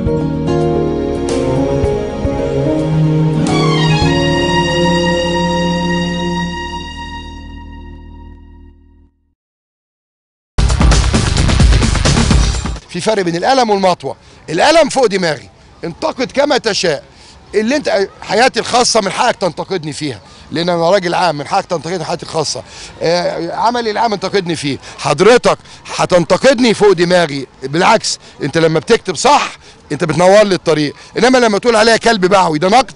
في فرق بين القلم والمطوه القلم فوق دماغي انتقد كما تشاء اللي انت حياتي الخاصه من حقك تنتقدني فيها لان انا راجل عام من حقك تنتقدني حياتي الخاصه آه عملي العام انتقدني فيه حضرتك هتنتقدني فوق دماغي بالعكس انت لما بتكتب صح انت بتنور لي الطريق انما لما تقول عليا كلب بعوي ده نقد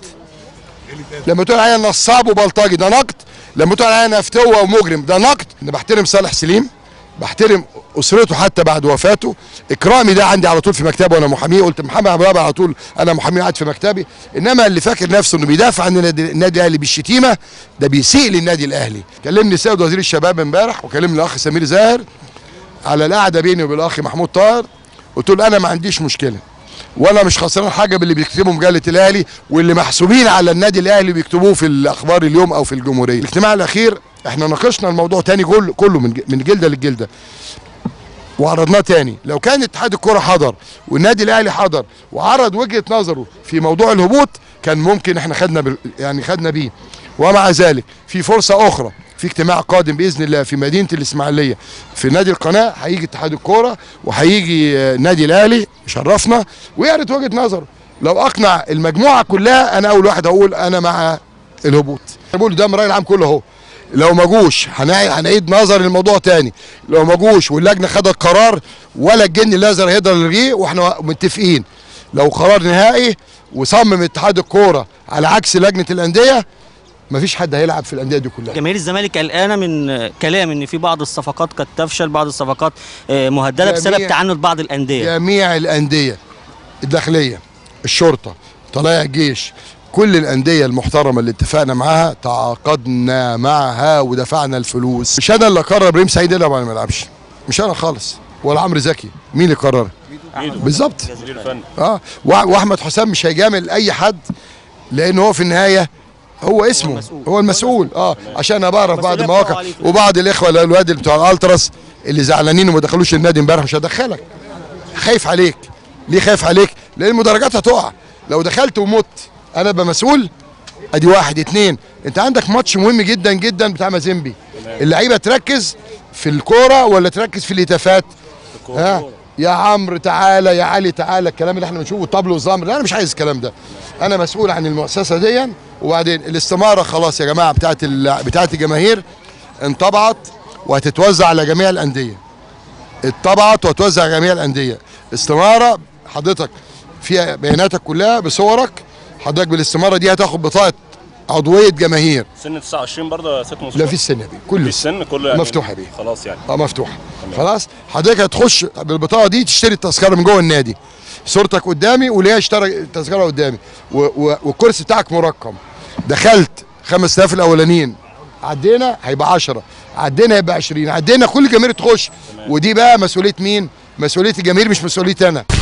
لما تقول عليا نصاب وبلطجي ده نقد لما تقول عليا نفتوه ومجرم ده نقد انا بحترم صالح سليم بحترم اسرته حتى بعد وفاته اكرامي ده عندي على طول في مكتبه وانا محاميه قلت محمد ابو على طول انا محامي قاعد في مكتبي انما اللي فاكر نفسه انه بيدافع عن النادي النادي الاهلي بالشتيمه ده بيسيء للنادي الاهلي كلمني سيد وزير الشباب امبارح وكلمني الاخ سمير زاهر على القعده بيني وبين الاخ محمود طاهر قلت له انا ما عنديش مشكله ولا مش خسران حاجه باللي بيكتبوا مجله الاهلي واللي محسوبين على النادي الاهلي بيكتبوه في الاخبار اليوم او في الجمهوريه الاجتماع الاخير احنا ناقشنا الموضوع تاني كله كله من من جلده للجلده وعرضناه تاني لو كان اتحاد الكره حضر والنادي الاهلي حضر وعرض وجهه نظره في موضوع الهبوط كان ممكن احنا خدنا بال يعني خدنا بيه ومع ذلك في فرصه اخرى في اجتماع قادم باذن الله في مدينه الاسماعيليه في نادي القناه هيجي اتحاد الكوره وهيجي النادي الاهلي يشرفنا ويعرض وجهه نظره لو اقنع المجموعه كلها انا اول واحد هقول انا مع الهبوط بقول ده الراي العام كله اهو لو ما جوش هنعيد نظر الموضوع تاني لو ما جوش واللجنه خدت قرار ولا الجن الازرق هيقدر يلغيه واحنا متفقين لو قرار نهائي وصمم اتحاد الكوره على عكس لجنه الانديه مفيش حد هيلعب في الانديه دي كلها جماهير الزمالك قلقانه من كلام ان في بعض الصفقات قد تفشل بعض الصفقات مهدده بسبب تعنت بعض الانديه جميع الانديه الداخليه الشرطه طلائع الجيش كل الانديه المحترمه اللي اتفقنا معاها تعاقدنا معها ودفعنا الفلوس مش انا اللي اقرر ابراهيم سعيد يلعب ولا ما يلعبش مش انا خالص ولا عمرو زكي مين اللي قرر بالظبط اه واحمد حسام مش هيجامل اي حد لان هو في النهايه هو اسمه هو المسؤول, هو المسؤول. اه عشان انا بعرف بعض المواقع وبعض الاخوه الواد بتوع الالتراس اللي زعلانين وما دخلوش النادي امبارح مش هدخلك خايف عليك ليه خايف عليك لان المدرجات هتقع لو دخلت ومت انا ابقى مسؤول ادي واحد اتنين انت عندك ماتش مهم جدا جدا بتاع مازيمبي اللعيبه تركز في الكوره ولا تركز في الهتافات ها يا عمرو تعالى يا علي تعالى الكلام اللي احنا بنشوفه طبل وزمر لا انا مش عايز الكلام ده انا مسؤول عن المؤسسه دي وبعدين الاستماره خلاص يا جماعه بتاعت بتاعت الجماهير انطبعت وهتتوزع على جميع الانديه اتطبعت وهتوزع على جميع الانديه استماره حضرتك فيها بياناتك كلها بصورك حضرتك بالاستماره دي هتاخد بطاقه عضويه جماهير سن 29 برضه يا ست مصطفى لا في السن يا بيه كله في السن كله يعني مفتوحه يا بيه خلاص يعني اه مفتوحه خلاص حضرتك هتخش بالبطاقه دي تشتري التذكره من جوه النادي صورتك قدامي وليها اشترى التذكره قدامي و... و... والكرسي بتاعك مرقم دخلت 5000 الاولانيين عدينا هيبقى 10 عدينا هيبقى 20 عدينا كل الجماهير تخش ودي بقى مسؤوليه مين مسؤوليه الجماهير مش مسؤوليتي انا